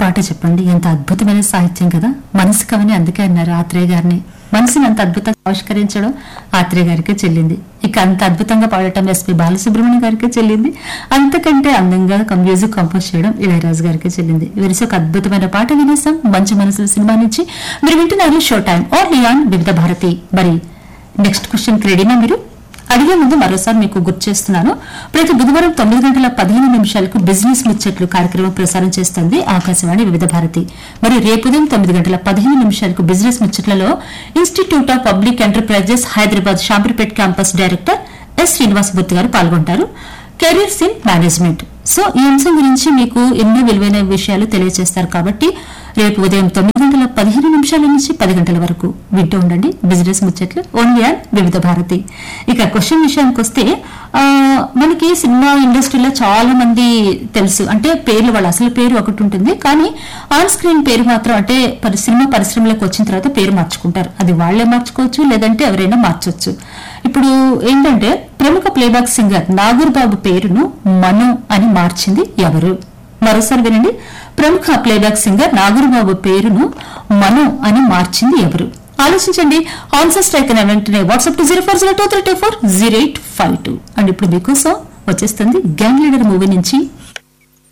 పాట చెప్పండి ఎంత అద్భుతమైన సాహిత్యం కదా మనసు కవని అందుకే అన్నారు ఆత్రేయ గారిని మనసుని అంత అద్భుతంగా ఆవిష్కరించడం ఆత్రేయ గారికే చెల్లింది ఇక అంత అద్భుతంగా పాడటం ఎస్పి బాలసుబ్రహ్మణ్యం గారికే చెల్లింది అంతకంటే అందంగా కం- మ్యూజిక్ కంపోజ్ చేయడం ఇళయరాజు గారికే చెల్లింది వెరిసి ఒక అద్భుతమైన పాట వినేసాం మంచి మనసుల సినిమా నుంచి మీరు వింటున్నారు షో టైం ఓ లియాన్ వివిధ భారతి మరి నెక్స్ట్ క్వశ్చన్ రెడీనా మీరు అడిగే ముందు మరోసారి మీకు గుర్తు చేస్తున్నాను ప్రతి బుధవారం తొమ్మిది గంటల పదిహేను నిమిషాలకు బిజినెస్ ముచ్చట్లు కార్యక్రమం ప్రసారం చేస్తుంది ఆకాశవాణి వివిధ భారతి మరి రేపు ఉదయం తొమ్మిది గంటల పదిహేను నిమిషాలకు బిజినెస్ ముచ్చట్లలో institute of public enterprises Hyderabad Shamirpet campus director S Srinivasamurthy గారు పాల్గొంటారు కెరీర్స్ ఇన్ మేనేజ్మెంట్ సో ఈ అంశం గురించి మీకు ఎన్నో విలువైన విషయాలు తెలియజేస్తారు కాబట్టి రేపు ఉదయం తొమ్మిది గంటల పదిహేను నిమిషాల నుంచి పది గంటల వరకు వింటూ ఉండండి బిజినెస్ ముచ్చట్లు ఓన్లీ అండ్ వివిధ భారతి ఇక క్వశ్చన్ విషయానికి వస్తే ఆ, మనకి సినిమా ఇండస్ట్రీలో చాలా మంది తెలుసు అంటే పేర్లు వాళ్ళ అసలు పేరు ఒకటి ఉంటుంది కానీ ఆన్ స్క్రీన్ పేరు మాత్రం అంటే పరి- సినిమా పరిశ్రమలోకి వచ్చిన తర్వాత పేరు మార్చుకుంటారు అది వాళ్లే మార్చుకోవచ్చు లేదంటే ఎవరైనా మార్చొచ్చు ఇప్పుడు ఏంటంటే ప్రముఖ ప్లేబ్యాక్ సింగర్ నాగూర్ బాబు పేరును మను అని మార్చింది ఎవరు మరోసారి వినండి ప్రముఖ ప్లేబ్యాక్ సింగర్ నాగూర్బాబు పేరును మను అని మార్చింది ఎవరు ఆలోచించండి ఆన్సర్ స్ట్రైక్ అనే వెంటనే WhatsApp to zero four zero two three two four zero eight five two and ఇప్పుడు మీకోసం వచ్చేస్తుంది గ్యాంగ్ లీడర్ మూవీ నుంచి